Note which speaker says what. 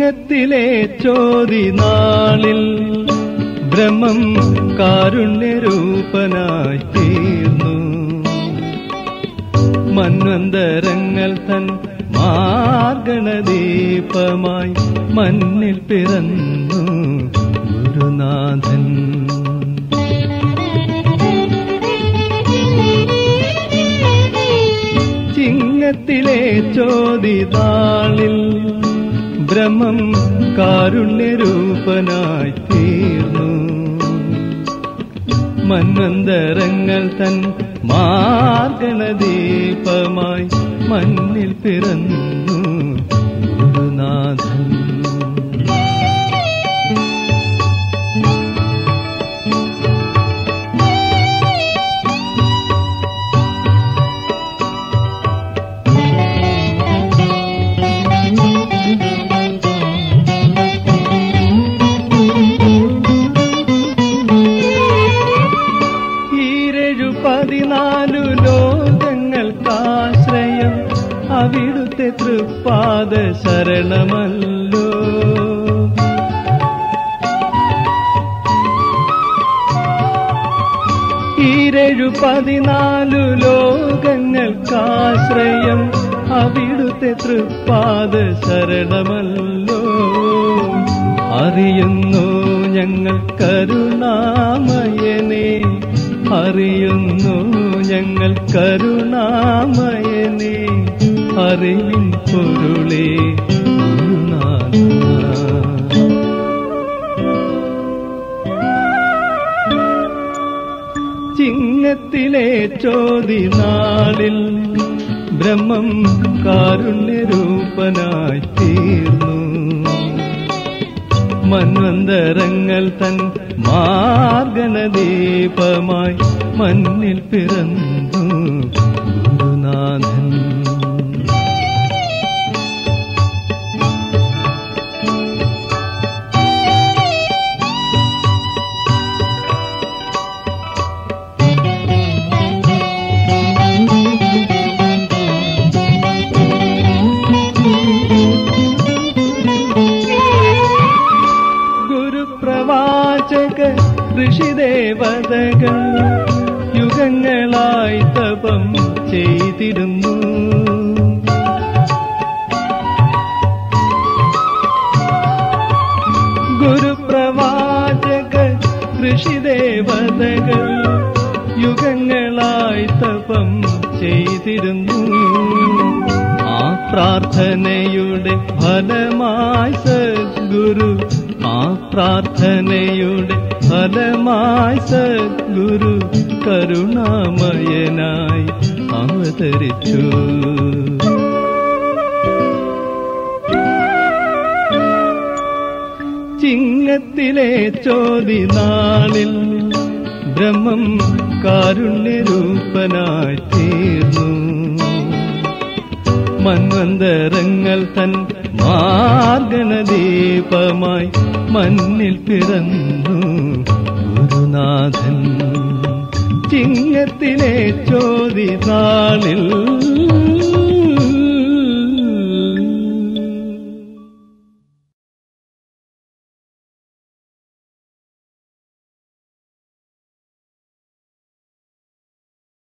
Speaker 1: ചിങ്ങത്തിലെ ചോതി നാളിൽ ബ്രഹ്മം കാരുണ്യരൂപനായി തീർന്നു മന്വന്തരങ്ങൾ തൻ മാർഗണദീപമായി മണ്ണിൽ പിറന്നു ഗുരുനാഥൻ ചിങ്ങത്തിലെ ചോദിതാളിൽ ബ്രഹ്മം കാരുണ്യരൂപനായി തീർന്നു മന്വന്തരങ്ങൾ തൻ മാർഗണദീപമായി മണ്ണിൽ പിറന്നു ഗുരുനാഥൻ ഈരഴു പതിനാലു ലോകങ്ങൾക്കാശ്രയം അവിടുത്തെ തൃപ്പാദ ശരണമല്ലോ ഈരഴു പതിനാലു ലോകങ്ങൾക്കാശ്രയം അവിടുത്തെ തൃപ്പാദ ശരണമല്ലോ അറിയുന്നു ഞങ്ങൾ കരുണാമയനെ അറിയുന്നു ഞങ്ങൾ കരുണാമയനെ അറിവിൻ പൊരുളേ ഗുരുനാഥ ചിങ്ങത്തിലെ ചോതി നാളിൽ ബ്രഹ്മം കാരുണ്യരൂപനായി തീർന്നു മന്വന്തരങ്ങൾ തൻ മാർഗണദീപമായി മണ്ണിൽ പിറന്നു ഗുരുനാഥൻ ഗുരുപ്രവാചക ഋഷിദേവതകൾ യുഗങ്ങളായി തപം ചെയ്തിരുന്നു ഗുരുപ്രവാചക ഋഷിദേവതകൾ യുഗങ്ങളായി തപം ചെയ്തിരുന്നു ആ പ്രാർത്ഥനയുടെ ഫലമായി സദ്ഗുരു ആ പ്രാർത്ഥനയുടെ ഫലമായി സദ്ഗുരു കരുണാമയനായി അവതരിച്ചു ചിങ്ങത്തിലെ ചോതി നാളിൽ ബ്രഹ്മം കാരുണ്യരൂപനായി തീർന്നു മന്വന്തരങ്ങൾ തൻ മാർഗണദീപമായി മണ്ണിൽ പിറന്നു ഗുരുനാഥൻ ചിങ്ങത്തിലെ ചോതി നാളിൽ